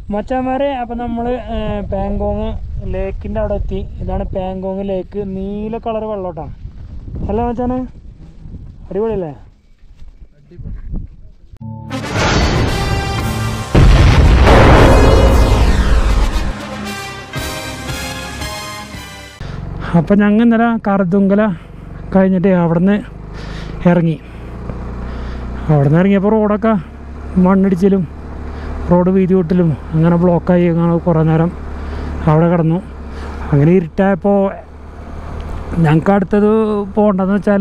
മച്ചാമാരെ അപ്പം നമ്മൾ പാങ്കോങ് ലേക്കിൻ്റെ അവിടെ എത്തി ഇതാണ് പാങ്കോങ് ലേക്ക് നീല കളർ വെള്ളോട്ടാണ് അല്ല മച്ചാനെ അടിപൊളിയല്ലേ അപ്പം ഞങ്ങൾ ഇന്നലെ കറുതുങ്കല കഴിഞ്ഞിട്ട് അവിടെ നിന്ന് ഇറങ്ങി അവിടെ നിന്ന് ഇറങ്ങിയപ്പോൾ റോഡൊക്കെ മണ്ണിടിച്ചിലും റോഡ് വീതി വിട്ടലും അങ്ങനെ ബ്ലോക്കായി അങ്ങനെ കുറേ നേരം അവിടെ കിടന്നു അങ്ങനെ ഇരുട്ടായപ്പോൾ ഞങ്ങൾക്ക് അടുത്തത് പോകേണ്ടതെന്ന് വെച്ചാൽ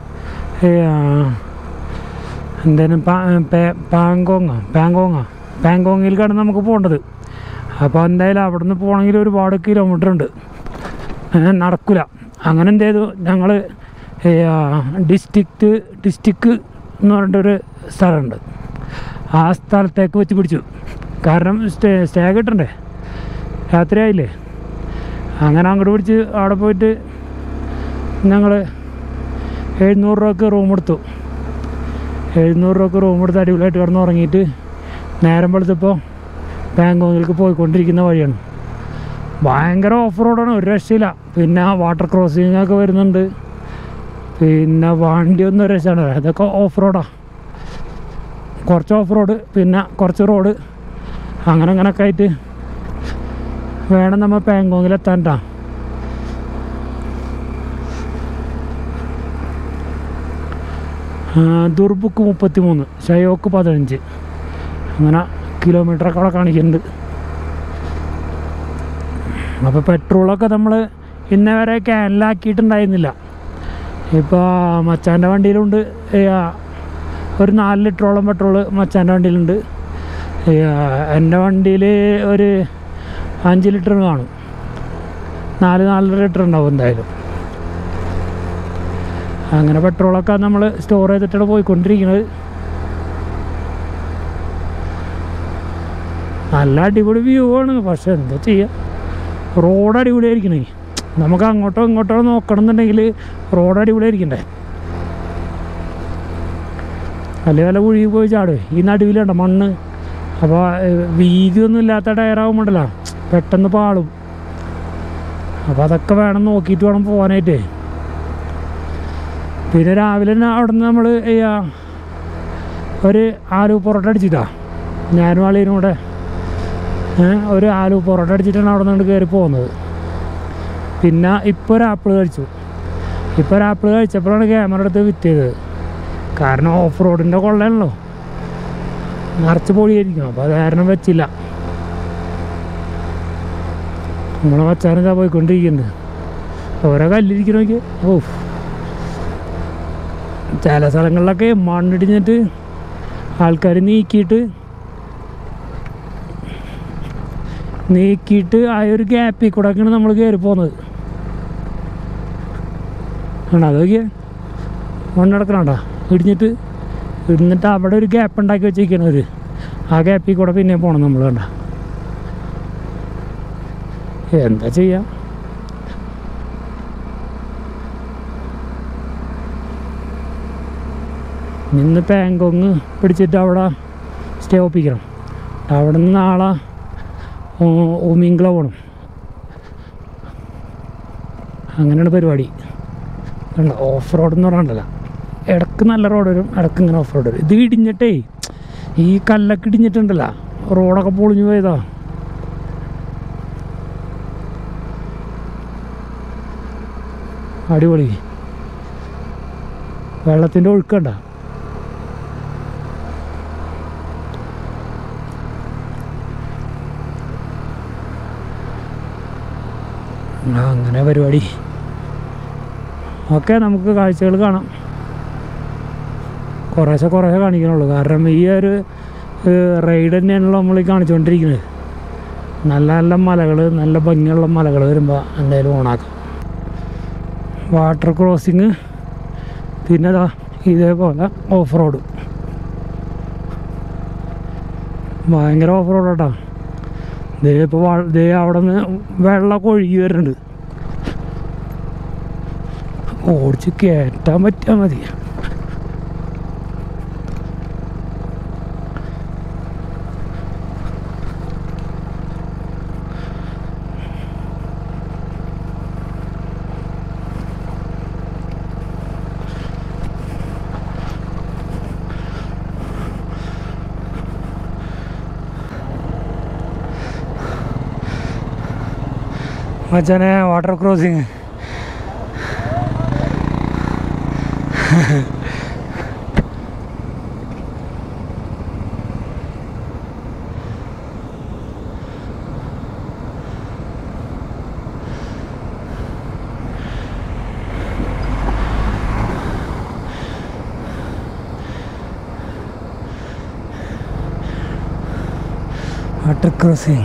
എന്തേലും പാങ്കോങ്ങ പാങ്കോങ്ങ പാങ്കോങ്ങിലേക്കാണ് നമുക്ക് പോകേണ്ടത് അപ്പോൾ എന്തായാലും അവിടെ നിന്ന് പോകണമെങ്കിൽ ഒരുപാട് കിലോമീറ്റർ ഉണ്ട് ഏ, നടക്കില്ല അങ്ങനെ എന്ത് ചെയ്തു ഞങ്ങൾ ഡിസ്ട്രിക്റ്റ് ഡിസ്ട്രിക്ട് എന്ന് പറഞ്ഞിട്ടൊരു സ്ഥലമുണ്ട് ആ സ്ഥലത്തേക്ക് വെച്ച് പിടിച്ചു കാരണം സ്റ്റേ സ്റ്റേ കിട്ടണ്ടേ രാത്രിയായില്ലേ അങ്ങനെ അങ്ങോട്ട് പിടിച്ച് അവിടെ പോയിട്ട് ഞങ്ങൾ എഴുന്നൂറ് രൂപക്ക് റൂം എടുത്തു എഴുന്നൂറ് രൂപക്ക് റൂം എടുത്ത് അടിപൊളിയായിട്ട് കിടന്ന് ഉറങ്ങിയിട്ട് നേരം വെളുത്തപ്പോൾ ബാങ്കോങ്ങിലേക്ക് പോയിക്കൊണ്ടിരിക്കുന്ന വഴിയാണ് ഭയങ്കര ഓഫ് റോഡാണ് ഒരു രക്ഷയില്ല പിന്നെ വാട്ടർ ക്രോസിംഗ് ഒക്കെ വരുന്നുണ്ട് പിന്നെ വണ്ടിയൊന്നും ഒരു രക്ഷമാണ് ഇതൊക്കെ ഓഫ് റോഡാണ് കുറച്ച് ഓഫ് റോഡ് പിന്നെ കുറച്ച് റോഡ് അങ്ങനെ അങ്ങനെയൊക്കെ ആയിട്ട് വേണം നമ്മൾ പാങ്കോങ്ങിൽ എത്താൻട്ടാ ദുർബുക്ക് മുപ്പത്തി മൂന്ന് ഷയോക്ക് പതിനഞ്ച് അങ്ങനെ കിലോമീറ്ററൊക്കെ അവിടെ കാണിക്കുന്നുണ്ട് അപ്പോൾ പെട്രോളൊക്കെ നമ്മൾ ഇന്നേ വരെ ക്യാനിലാക്കിയിട്ടുണ്ടായിരുന്നില്ല ഇപ്പോൾ മച്ചാൻ്റെ വണ്ടിയിലുണ്ട് ഏ, ഒരു നാല് ലിറ്ററോളം പെട്രോൾ മച്ചാൻ്റെ വണ്ടിയിലുണ്ട് ഏ, എൻ്റെ വണ്ടിയിൽ ഒരു അഞ്ച് ലിറ്റർ കാണും നാല് നാലര ലിറ്റർ ഉണ്ടാവും എന്തായാലും അങ്ങനെ പെട്രോളൊക്കെ നമ്മൾ സ്റ്റോർ ചെയ്തിട്ടാണ് പോയിക്കൊണ്ടിരിക്കുന്നത് നല്ല അടിപൊളി വ്യൂ ആണ് പക്ഷെ എന്താ ചെയ്യുക റോഡ് അടിപൊളിയായിരിക്കണേ നമുക്ക് അങ്ങോട്ടോ ഇങ്ങോട്ടോ നോക്കണം എന്നുണ്ടെങ്കിൽ റോഡ് അടിപൊളിയായിരിക്കണ്ടേ അല്ലെ വല്ല കുഴി പോയി ചാടുവേ ഈ നടുവിലുണ്ട് മണ്ണ് അപ്പോൾ വീതിയൊന്നും ഇല്ലാത്ത ടയറാകുമ്പോണ്ടല്ലോ പെട്ടെന്ന് പാളും അപ്പോൾ അതൊക്കെ വേണം നോക്കിയിട്ട് വേണം പോകാനായിട്ടേ പിന്നെ രാവിലെ തന്നെ അവിടെ നിന്ന് നമ്മൾ ഒരു ആലു പൊറോട്ട അടിച്ചിട്ടാ ഞാനും ആളീനും കൂടെ ഏ, ഒരു ആലു പൊറോട്ട അടിച്ചിട്ടാണ് അവിടെ നിന്ന് കയറി പോകുന്നത് പിന്നെ ഇപ്പോൾ ഒരു ആപ്പിൾ കഴിച്ചു ഇപ്പോൾ ഒരു ആപ്പിൾ കഴിച്ചപ്പോഴാണ് ക്യാമറ എടുത്ത് വിറ്റ് ചെയ്തത് കാരണം ഓഫ് റോഡിൻ്റെ കൊള്ളയാണല്ലോ നിറച്ച് പൊടിയായിരിക്കും അപ്പോൾ അത് കാരണം വെച്ചില്ല നമ്മളെ വച്ചാനെന്താ പോയിക്കൊണ്ടിരിക്കുന്നത് ഓരോ കല്ലിരിക്കണ നോക്കി ഓ ചില സ്ഥലങ്ങളിലൊക്കെ മണ്ണിടിഞ്ഞിട്ട് ആൾക്കാർ നീക്കിയിട്ട് നീക്കിയിട്ട് ആ ഒരു ഗ്യാപ്പിൽ കൂടെ ഒക്കെയാണ് നമ്മൾ കയറി പോകുന്നത് ആണോ അത് നോക്കിയേ മണ്ണിടക്കണണ്ട ഇടിഞ്ഞിട്ട് ഇടിഞ്ഞിട്ട് അവിടെ ഒരു ഗ്യാപ്പ് ഉണ്ടാക്കി വെച്ചിരിക്കണം ഒരു ആ ഗ്യാപ്പിൽ കൂടെ പിന്നെ പോകണം നമ്മൾ കണ്ട എന്താ ചെയ്യാം നിന്ന് പാങ്കോങ് പിടിച്ചിട്ട് അവിടെ സ്റ്റേ ഒപ്പിക്കണം അവിടെ നിന്ന് നാളെ ഓമിങ്കള പോകണം അങ്ങനെയാണ് പരിപാടി കണ്ടോ ഓഫ് റോഡ് എന്ന് പറഞ്ഞില്ല ഇടക്ക് നല്ല റോഡ് വരും ഇടക്ക് ഇങ്ങനെ ഓഫ് റോഡ് വരും ഇത് ഇടിഞ്ഞിട്ടേ ഈ കല്ലൊക്കെ ഇടിഞ്ഞിട്ടുണ്ടല്ലോ റോഡൊക്കെ പൊളിഞ്ഞു പോയതാ അടിപൊളി വെള്ളത്തിൻ്റെ ഒഴുക്കണ്ട ആ, അങ്ങനെ പരിപാടി ഓക്കെ നമുക്ക് കാഴ്ചകൾ കാണാം കുറേശ്ശെ കുറേശ്ശെ കാണിക്കണുള്ളൂ കാരണം ഈ ഒരു റൈഡ് തന്നെയാണല്ലോ നമ്മൾ ഈ കാണിച്ചുകൊണ്ടിരിക്കുന്നത് നല്ല നല്ല മലകൾ നല്ല ഭംഗിയുള്ള മലകൾ വരുമ്പോൾ എന്തായാലും ഓണാക്കാം വാട്ടർ ക്രോസിങ് പിന്നെ ദാ ഇതേപോലെ ഓഫ് റോഡ് ഭയങ്കര ഓഫ് റോഡ് കേട്ടോ ദേ ഇപ്പോൾ ദേ അവിടെ നിന്ന് വെള്ളമൊക്കെ ഒഴുകി വരുന്നുണ്ട് ഓടിച്ച് കയറ്റാൻ പറ്റിയാൽ മതി മച്ചാനെ വാട്ടർ ക്രോസിങ് വാട്ടർ ക്രോസിങ്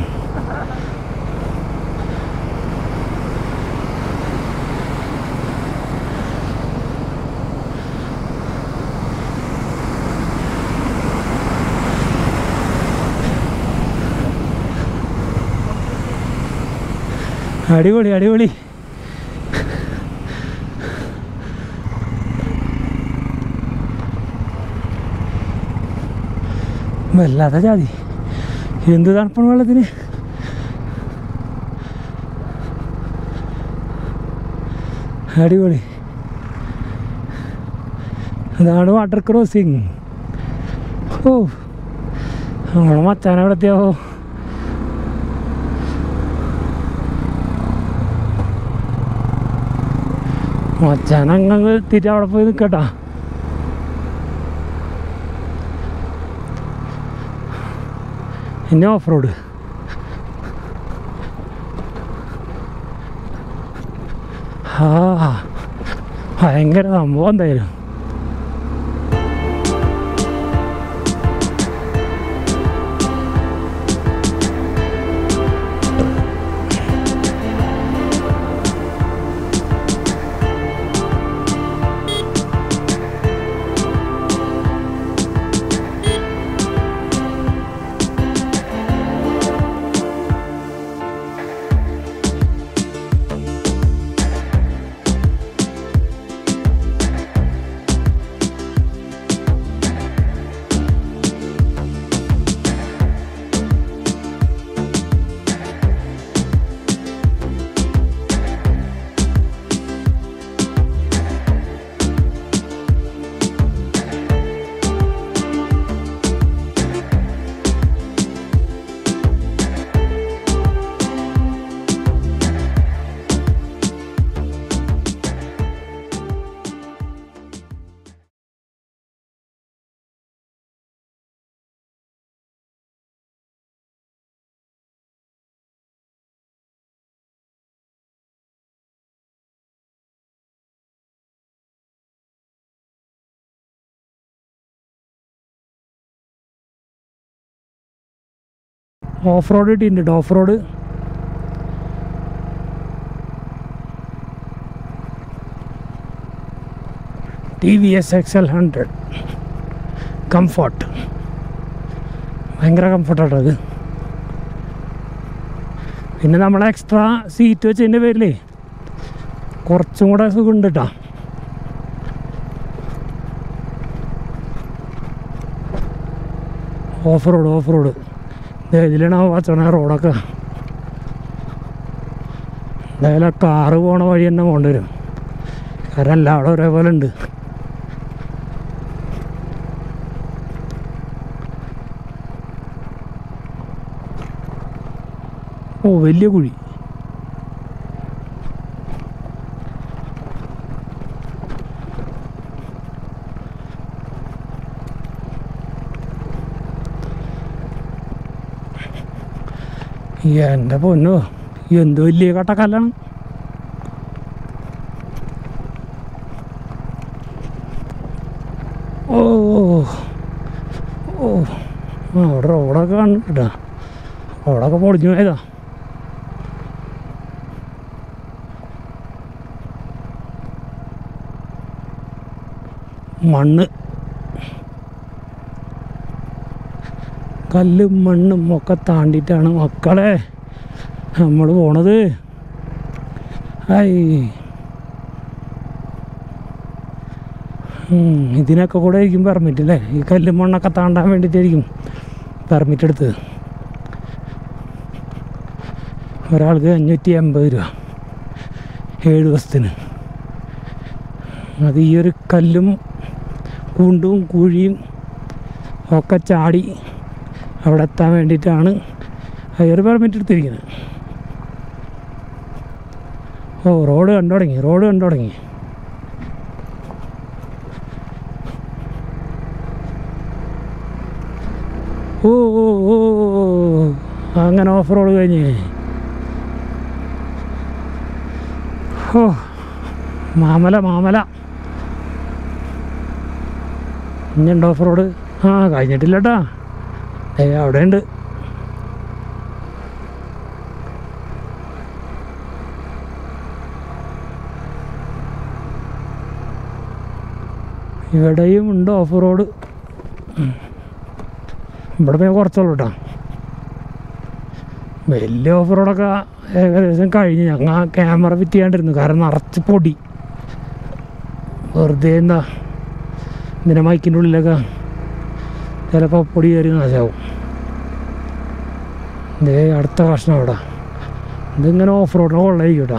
അടിപൊളി അടിപൊളി വല്ലാത്ത ജാതി എന്ത് തണുപ്പാണ് വെള്ളത്തിന് അടിപൊളി അതാണ് വാട്ടർ ക്രോസിങ് ഓ നമ്മളെ മച്ചാനെ എവിടെ എത്തിയാവോ മച്ചാൻ അങ്ങ് എത്തിയിട്ട് അവിടെ പോയി നിൽക്കട്ടാ പിന്നെ ഓഫ് റോഡ് ആ ഭയങ്കര സംഭവം എന്തായാലും ഓഫ് റോഡ് കിട്ടിയിട്ടുണ്ട് off road T V S X L hundred comfort ഭയങ്കര കംഫർട്ടാട്ടോ അത് പിന്നെ നമ്മൾ എക്സ്ട്രാ സീറ്റ് വെച്ചതിൻ്റെ പേരിലേ കുറച്ചും കൂടെ സുഖമുണ്ട് കേട്ടോ ഓഫ് റോഡ് ഓഫ് റോഡ് ഇതിലാണ് വച്ചണ റോഡൊക്കെ എന്തായാലും കാറ് പോണ വഴി തന്നെ പോകേണ്ടി വരും കാരണം എല്ലാവരും ഒരേപോലെ ഉണ്ട് ഓ വലിയ കുഴി എൻ്റെ പൊന്നോ എന്ത് വലിയ കട്ടക്കല്ലാണ് ഓ ഓ ആ അവിടെ റോഡൊക്കെ കണ്ടിട്ടാ റോഡൊക്കെ പൊളിഞ്ഞു പോയതാ മണ്ണ് കല്ലും മണ്ണും ഒക്കെ താണ്ടിയിട്ടാണ് മക്കളെ നമ്മൾ പോണത് ഐ ഉം, ഇതിനൊക്കെ കൂടെ ആയിരിക്കും പെർമിറ്റ് അല്ലേ ഈ കല്ലും മണ്ണൊക്കെ താണ്ടാൻ വേണ്ടിയിട്ടായിരിക്കും പെർമിറ്റ് എടുത്തത് ഒരാൾക്ക് അഞ്ഞൂറ്റി എൺപത് രൂപ ഏഴ് ദിവസത്തിന് അത് ഈ ഒരു കല്ലും കുണ്ടും കുഴിയും ഒക്കെ ചാടി അവിടെ എത്താൻ വേണ്ടിയിട്ടാണ് ഹയർ പെർമിറ്റ് എടുത്തിരിക്കുന്നത് ഓ റോഡ് കണ്ടു തുടങ്ങി റോഡ് കണ്ടു തുടങ്ങി ഓ ഓ ഓ ഓ, ഓ. അങ്ങനെ ഓഫ് റോഡ് കഴിഞ്ഞ് ഓ മാമല മാമല ഇനിയുണ്ട് ഓഫ് റോഡ് ആ കഴിഞ്ഞിട്ടില്ല കേട്ടാ ഏ അവിടെ ഉണ്ട് ഇവിടെയും ഉണ്ട് ഓഫ് റോഡ് ഉം. ഇവിടെ പിന്നെ കുറച്ചുള്ളൂ കേട്ടോ വലിയ ഓഫ് റോഡൊക്കെ ഏകദേശം കഴിഞ്ഞ് ഞങ്ങൾ ക്യാമറ ഫിറ്റ് ചെയ്യാണ്ടിരുന്നു കാരണം നിറച്ച് പൊടി വെറുതെ എന്താ ഇതിൻ്റെ മൈക്കിൻ്റെ ഉള്ളിലൊക്കെ ചിലപ്പോൾ പൊടി കയറി നാശാവും ഇതേ അടുത്ത കഷ്ണം അവിടെ ഇതിങ്ങനെ ഓഫ് റോഡിന് കൊള്ളായിരിക്കും കേട്ടോ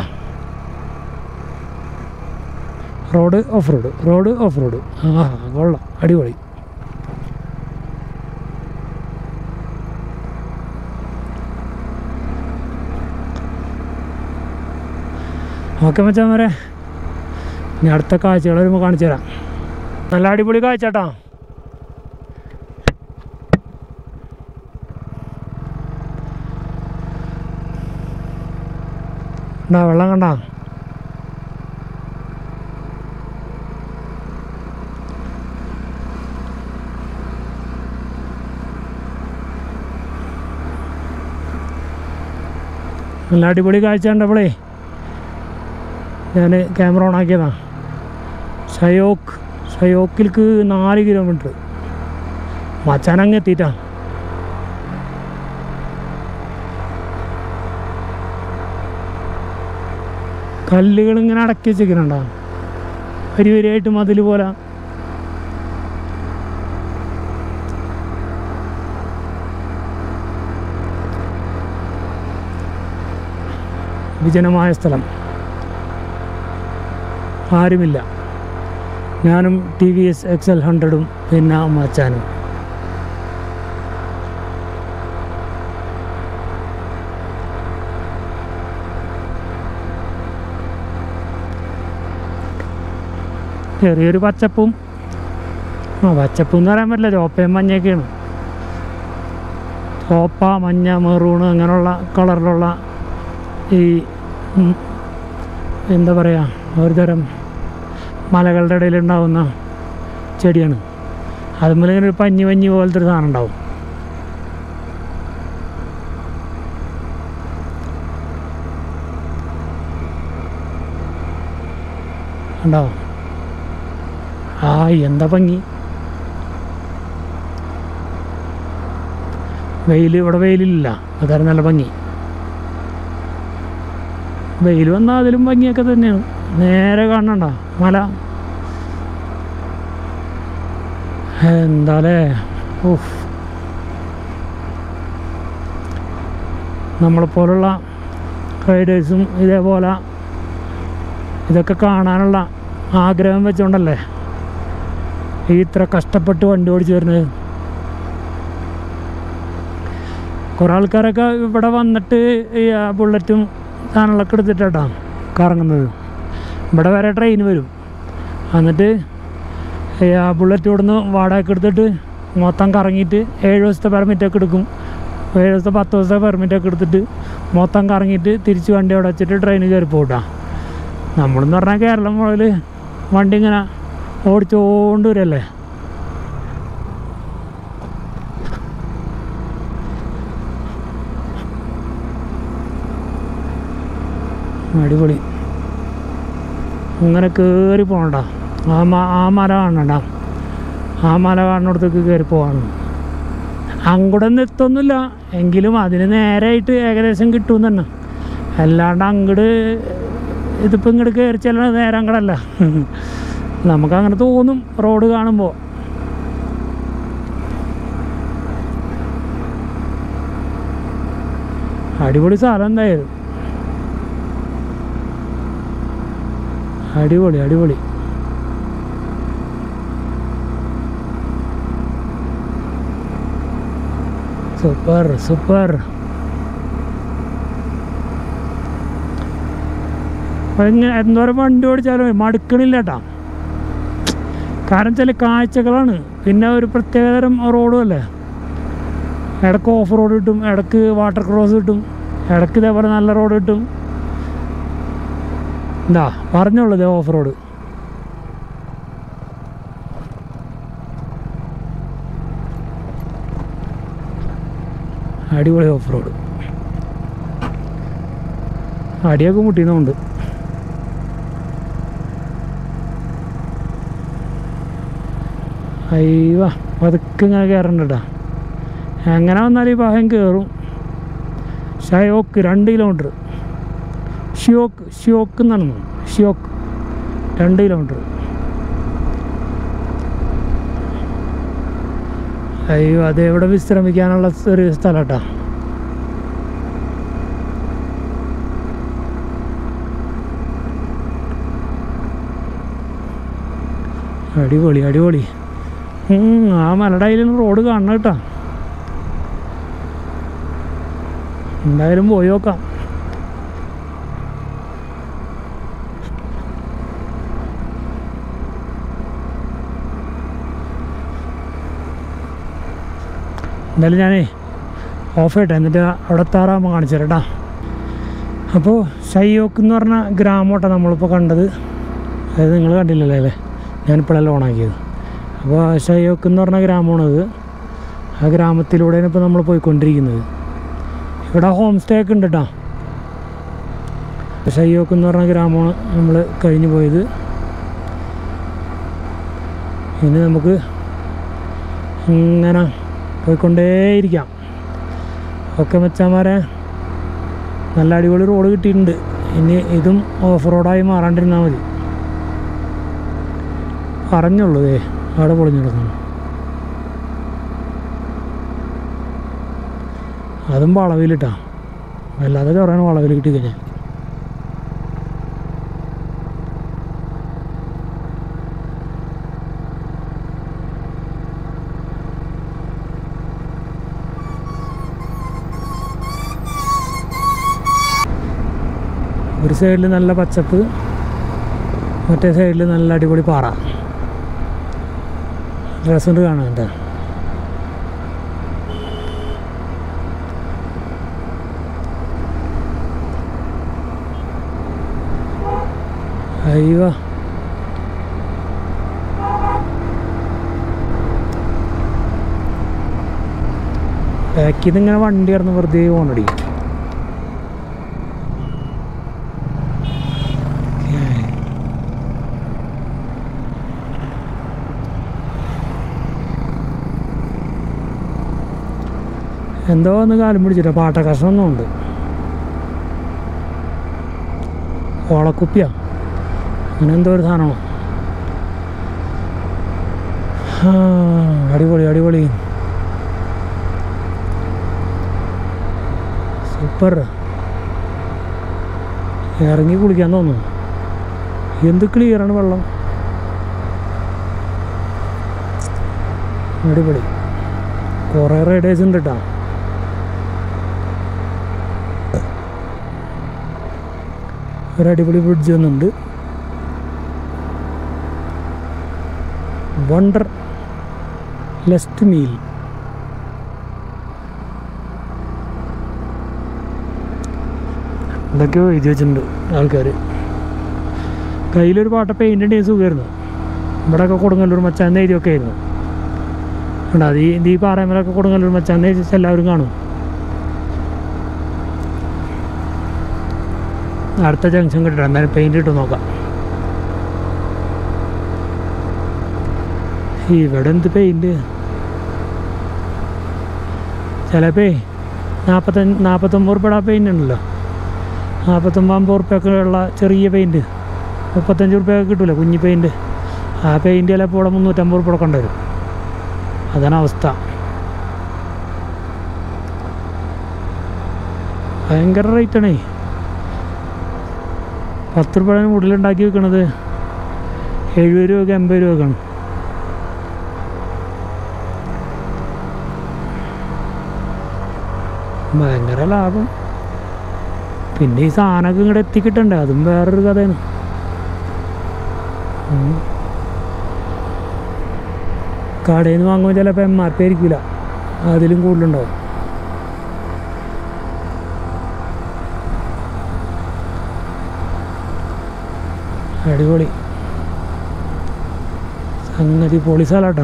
road off road road off road ആ കൊള്ളാം അടിപൊളി ഓക്കെ മച്ചാൻ വരെ ഇനി അടുത്ത കാഴ്ചകൾ വരുമ്പോൾ കാണിച്ചു തരാം നല്ല അടിപൊളി കാഴ്ച കേട്ടോ കണ്ടാ വെള്ളം കണ്ടാ നല്ല അടിപൊളി കാഴ്ച കണ്ടപ്പോളേ ഞാൻ ക്യാമറ ഓൺ ആക്കിയതാ ഷയോക്ക് ഷയോക്കിലേക്ക് നാല് കിലോമീറ്റർ മച്ചാനങ്ങ് എത്തിയിട്ടാ കല്ലുകൾ ഇങ്ങനെ അടക്കി വെച്ചിരിക്കുന്നുണ്ടോ വരി വരിയായിട്ട് മതിൽ പോലെ വിജനമായ സ്ഥലം ആരുമില്ല ഞാനും T V S X L ഹൺഡ്രഡും പിന്നെ മച്ചാനും ചെറിയൊരു പച്ചപ്പും ആ പച്ചപ്പും എന്ന് പറയാൻ പറ്റില്ല ചോപ്പയും മഞ്ഞയൊക്കെയാണ് ചോപ്പ മഞ്ഞ മെറൂണ് അങ്ങനെയുള്ള കളറിലുള്ള ഈ ഉം, എന്താ പറയുക ഒരു തരം മലകളുടെ ഇടയിൽ ഉണ്ടാവുന്ന ചെടിയാണ് അതുപോലെ ഇങ്ങനെ ഒരു പഞ്ഞി പഞ്ഞി പോലത്തെ ഒരു സാധനം ഉണ്ടാവും ഉണ്ടോ ആ എന്താ ഭംഗി വെയിൽ ഇവിടെ വെയിലില്ല അതാണ് നല്ല ഭംഗി വെയിൽ വന്നാൽ അതിലും ഭംഗിയൊക്കെ തന്നെയാണ് നേരെ കാണണ്ട മല എന്താലേ ഉഫ് നമ്മളെപ്പോലുള്ള റൈഡേഴ്സും ഇതേപോലെ ഇതൊക്കെ കാണാനുള്ള ആഗ്രഹം വെച്ചുകൊണ്ടല്ലേ ഈ ഇത്ര കഷ്ടപ്പെട്ട് വണ്ടി ഓടിച്ചു വരുന്നത് കുറേ ആൾക്കാരൊക്കെ ഇവിടെ വന്നിട്ട് ഈ ആ ബുള്ളറ്റും സാധനങ്ങളൊക്കെ എടുത്തിട്ടാ കറങ്ങുന്നത് ഇവിടെ വരെ ട്രെയിൻ വരും എന്നിട്ട് ഈ ആ ബുള്ളറ്റ് ഇവിടുന്ന് വാടകയ്ക്ക് എടുത്തിട്ട് മൊത്തം കറങ്ങിയിട്ട് ഏഴ് ദിവസത്തെ പെർമിറ്റൊക്കെ എടുക്കും ഏഴ് ദിവസത്തെ പത്ത് ദിവസത്തെ പെർമിറ്റൊക്കെ എടുത്തിട്ട് മൊത്തം കറങ്ങിയിട്ട് തിരിച്ച് വണ്ടി അവിടെ വെച്ചിട്ട് ട്രെയിൻ കയറി പോട്ടാ നമ്മളെന്ന് പറഞ്ഞാൽ കേരളം മുതൽ വണ്ടി ഇങ്ങനെ ഓടിച്ചുകൊണ്ട് വരല്ലേ അടിപൊളി ഇങ്ങനെ കയറി പോകണ്ട ആ മ ആ മല കാണണ്ട ആ മല കാണുന്നിടത്തേക്ക് കയറി പോകാണ് അങ്ങോട്ട് ഒന്നും എത്തൊന്നുമില്ല എങ്കിലും അതിന് നേരായിട്ട് ഏകദേശം കിട്ടും തന്നെ അല്ലാണ്ട് അങ്ങോട്ട് ഇതിപ്പോൾ ഇങ്ങോട്ട് കയറി ചെല്ലണത് നേരെ അങ്ങടല്ല നമുക്കങ്ങനെ തോന്നും റോഡ് കാണുമ്പോൾ അടിപൊളി സ്ഥലം എന്തായാലും അടിപൊളി അടിപൊളി സൂപ്പർ സൂപ്പർ എങ്ങനെ എന്തോരം വണ്ടി ഓടിച്ചാലും മടുക്കണില്ല കേട്ടാ കാരണം ചില കാഴ്ചകളാണ് പിന്നെ ഒരു പ്രത്യേകതരം റോഡും അല്ലേ ഇടക്ക് ഓഫ് റോഡ് കിട്ടും ഇടക്ക് വാട്ടർ ക്രോസ് കിട്ടും ഇടക്ക് ഇതേപോലെ നല്ല റോഡ് കിട്ടും എന്താ പറഞ്ഞോളൂ ഇതേ ഓഫ് റോഡ് അടിപൊളി ഓഫ് റോഡ് അടിയൊക്കെ മുട്ടിയുന്നുണ്ട് അയ്യോ പതുക്കെ ഇങ്ങനെ കയറണ്ടട്ടാ എങ്ങനെ വന്നാലും ഈ പാഹം കയറും ഷയോക്ക് രണ്ട് കിലോമീറ്റർ ഷിയോക്ക് ഷിയോക്ക് എന്നാണ് തോന്നുന്നു. ഷിയോക്ക് രണ്ട് കിലോമീറ്റർ അയ്യോ അത് എവിടെ വിശ്രമിക്കാനുള്ള ഒരു സ്ഥലം കേട്ടോ അടിപൊളി അടിപൊളി ഉം, ആ മലയുടെ അതിൽ റോഡ് കാണണം കേട്ടോ എന്തായാലും പോയി നോക്കാം എന്തായാലും ഞാനേ ഓഫ് ചെയ്യട്ടെ എന്നിട്ട് അവിടെ എത്താറാകുമ്പോൾ കാണിച്ചു തരാം കേട്ടോ അപ്പോൾ ഷയ്യോക്ക് എന്ന് പറഞ്ഞ ഗ്രാമോട്ടാണ് നമ്മളിപ്പോൾ കണ്ടത് അതായത് നിങ്ങൾ കണ്ടില്ലല്ലേ അല്ലേ ഞാനിപ്പോഴല്ല ഓണാക്കിയത് അപ്പോൾ ഷയ്യോക്ക് എന്ന് പറഞ്ഞ ഗ്രാമമാണത് ആ ഗ്രാമത്തിലൂടെയാണ് ഇപ്പോൾ നമ്മൾ പോയിക്കൊണ്ടിരിക്കുന്നത് ഇവിടെ ഹോം സ്റ്റേ ഒക്കെ ഉണ്ട് കേട്ടോ ഷയ്യോക്ക് എന്ന് പറഞ്ഞ ഗ്രാമമാണ് നമ്മൾ കഴിഞ്ഞു പോയത് ഇനി നമുക്ക് ഇങ്ങനെ പോയിക്കൊണ്ടേയിരിക്കാം ഓക്കെ മച്ചാമാരെ നല്ല അടിപൊളി റോഡ് കിട്ടിയിട്ടുണ്ട് ഇനി ഇതും ഓഫ് റോഡായി മാറാണ്ടിരുന്നാൽ മതി പറഞ്ഞുള്ളൂ ദേ അവിടെ പൊളിഞ്ഞു കിടക്കുന്നു അതും വളവിലിട്ടാ അല്ലാതെ ചൊറാണ് വളവിൽ കിട്ടിക്കഴിഞ്ഞാൽ ഒരു സൈഡിൽ നല്ല പച്ചപ്പ് മറ്റേ സൈഡിൽ നല്ല അടിപൊളി പാറ രസമുണ്ട് കാണാൻ കേട്ടോ അയ്യോ ബാക്കിൽ നിന്ന് ഇങ്ങനെ വണ്ടി കിടന്ന് വെറുതെ ഓണടി എന്തോ ഒന്ന് കാലം പിടിച്ചിട്ട് പാട്ട കഷ്ണമൊന്നും ഉണ്ട് ഓളക്കുപ്പിയാ അങ്ങനെ എന്തോ ഒരു സാധനമാണ് ആ, അടിപൊളി അടിപൊളി സൂപ്പർ ഇറങ്ങി കുളിക്കാൻ തോന്നുന്നു എന്ത് ക്ലിയറാണ് വെള്ളം അടിപൊളി കുറേ റൈഡേഴ്സ് ഉണ്ട് കേട്ടോ ഒരു അടിപൊളി ബ്രിഡ്ജ് വന്നുണ്ട് വണ്ടർ ലെസ്റ്റ് മീൽ ഇതൊക്കെ എഴുതി വെച്ചിട്ടുണ്ട് ആൾക്കാർ കയ്യിലൊരു പാട്ട പെയിൻ്റ് ഉണ്ടെങ്കിൽ സുഖമായിരുന്നു ഇവിടെയൊക്കെ കൊടുങ്ങല്ലൂർ മച്ചാന്ന് എഴുതിയൊക്കെ ആയിരുന്നു ഉണ്ട് അത് ഈ ഈ പാറയമലൊക്കെ കൊടുങ്ങല്ലൂർ മച്ചാന്ന് എഴുതി എല്ലാവരും കാണും അടുത്ത ജംഗ്ഷൻ കിട്ടണം എന്തായാലും പെയിൻ്റ് ഇട്ട് നോക്കാം ഇവിടെ എന്ത് പെയിൻറ് ചിലപ്പേ നാൽപ്പത്തഞ്ച് നാൽപ്പത്തൊമ്പത് റുപ്യയുടെ പെയിൻ്റ് ഉണ്ടല്ലോ നാൽപ്പത്തൊമ്പത് അമ്പത് റുപ്യൊക്കെ ഉള്ള ചെറിയ പെയിൻറ് മുപ്പത്തഞ്ച് റുപ്യൊക്കെ കിട്ടൂല കുഞ്ഞി പെയിൻറ് ആ പെയിൻറ് ചിലപ്പോൾ ഇവിടെ മുന്നൂറ്റമ്പത് റുപ്യ കൊടുക്കേണ്ടി വരും അതാണ് അവസ്ഥ ഭയങ്കര റേറ്റാണേ പത്ത് രൂപയാണ് ഉള്ളിലുണ്ടാക്കി വെക്കണത് എഴുപത് രൂപയ്ക്ക് എൺപത് രൂപക്കാണ് ഭയങ്കര ലാഭം പിന്നെ ഈ സാധനമൊക്കെ ഇങ്ങോട്ട് എത്തിക്കിട്ടണ്ടേ അതും വേറൊരു കഥയാണ് ഉം. കടയിൽ നിന്ന് വാങ്ങുമ്പോൾ ചിലപ്പോൾ എം ആർ പി ആയിരിക്കില്ല അതിലും കൂടുതലുണ്ടാവും അടിപൊളി സംഗതി പൊളി സ്ഥലാട്ടോ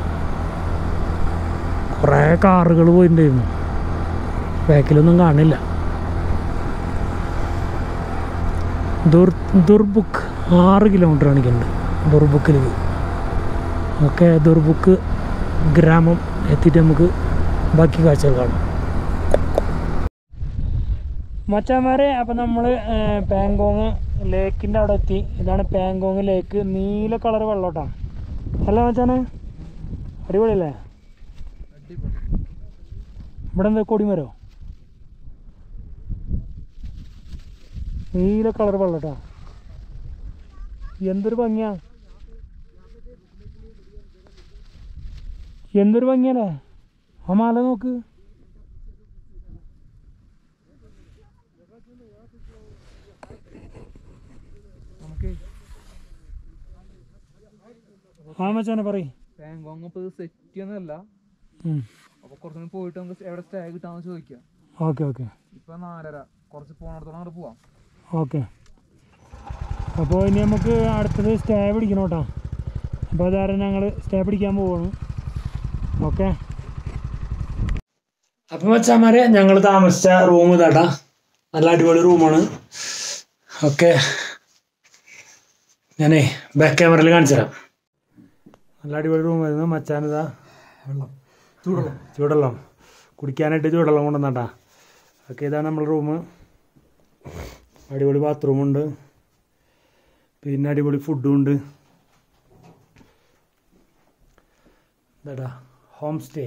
കുറേ കാറുകൾ പോയിട്ടുണ്ടായിരുന്നു ബാക്കിലൊന്നും കാണില്ല ദുർ ദുർബുക്ക് ആറ് കിലോമീറ്റർ കാണിക്കുന്നുണ്ട് ദുർബുക്കിലേക്ക് ഓക്കെ ദുർബുക്ക് ഗ്രാമം എത്തിയിട്ട് നമുക്ക് ബാക്കി കാഴ്ചകൾ കാണാം മച്ചാമാരെ അപ്പം നമ്മൾ പാങ്കോങ് ലേക്കിൻ്റെ അവിടെ എത്തി ഇതാണ് പാങ്കോങ് ലേക്ക് നീല കളർ വെള്ളോട്ടാണ് അല്ല മച്ചാനെ അടിപൊളിയല്ലേ ഇവിടെ എന്താ കൊടിമരോ നീല കളർ വെള്ളട്ടാ എന്തൊരു ഭംഗിയാ എന്തൊരു ഭംഗിയല്ലേ ആ മല നോക്ക് നമുക്ക് ആ മച്ചാനെ പറയ് ബാങ്കോങ് ഇപ്പൊ ഇത് സെറ്റ് ചെയ്യുന്നതല്ല ഉം. അപ്പൊ കുറച്ചുകൂടി പോയിട്ട് നമുക്ക് എവിടെ സ്റ്റേ കിട്ടാന്ന് ചോദിക്കാം ഓക്കെ ഓക്കെ ഇപ്പൊ നാലര കുറച്ച് പോണടത്തോളം അങ്ങോട്ട് പോവാം ഓക്കെ അപ്പോൾ ഇനി നമുക്ക് അടുത്തത് സ്റ്റേ പിടിക്കണം കേട്ടോ അപ്പോൾ അതാരം ഞങ്ങൾ സ്റ്റേ പിടിക്കാൻ പോവാണ് ഓക്കെ അപ്പം വെച്ചാമാരെ ഞങ്ങൾ താമസിച്ച റൂം ഇതാട്ടാ നല്ല അടിപൊളി റൂമാണ് ഓക്കെ ഞാനേ ബാക്ക് ക്യാമറയിൽ കാണിച്ചു തരാം നല്ല അടിപൊളി റൂമായിരുന്നു മച്ചാനിതാ വെള്ളം ചൂടുവെള്ളം ചൂടുവെള്ളം കുടിക്കാനായിട്ട് ചൂടുവെള്ളം കൊണ്ടുവന്നാട്ടാ ഓക്കെ ഇതാണ് നമ്മൾ റൂം അടിപൊളി ബാത്റൂമുണ്ട് പിന്നെ അടിപൊളി ഫുഡും ഉണ്ട് എന്താടാ ഹോം സ്റ്റേ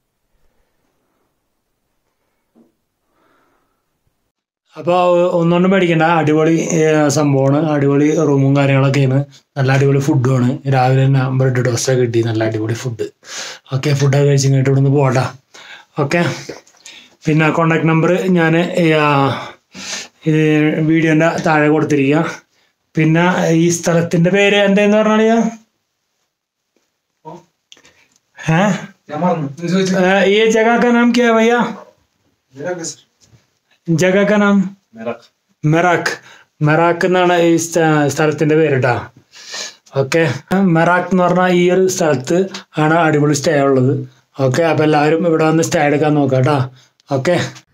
അപ്പോൾ ഒന്നുകൊണ്ടും പേടിക്കണ്ട അടിപൊളി ഏഹ്, സംഭവമാണ് അടിപൊളി റൂമും കാര്യങ്ങളൊക്കെയാണ് നല്ല അടിപൊളി ഫുഡുമാണ് രാവിലെ തന്നെ ബ്രെഡ് ടോസ്റ്റൊക്കെ കിട്ടി നല്ല അടിപൊളി ഫുഡ് ഓക്കെ ഫുഡൊക്കെ കഴിച്ച് ഇങ്ങോട്ട് ഇവിടുന്ന് പോകട്ടാ ഓക്കെ പിന്നെ കോണ്ടാക്ട് നമ്പർ ഞാൻ ഇത് വീഡിയോൻ്റെ താഴെ കൊടുത്തിരിക്കുക പിന്നെ ഈ സ്ഥലത്തിൻ്റെ പേര് എന്താന്ന് പറഞ്ഞാൽ है ഞാൻ മറന്നു अ, ये जगह का नाम क्या है भैया ജഗ का नाम മെറാക്ക് മെറാക്ക് എന്നാണ് ഈ സ്ഥ- സ്ഥലത്തിന്റെ പേര് കേട്ടാ ഓക്കെ മെറാക്ക് എന്ന് പറഞ്ഞാൽ ഈ ഒരു സ്ഥലത്ത് ആണ് അടിപൊളി സ്റ്റേ ഉള്ളത് ഓക്കെ അപ്പൊ എല്ലാവരും ഇവിടെ വന്ന് സ്റ്റേ എടുക്കാൻ നോക്കാം കേട്ടാ ഓക്കെ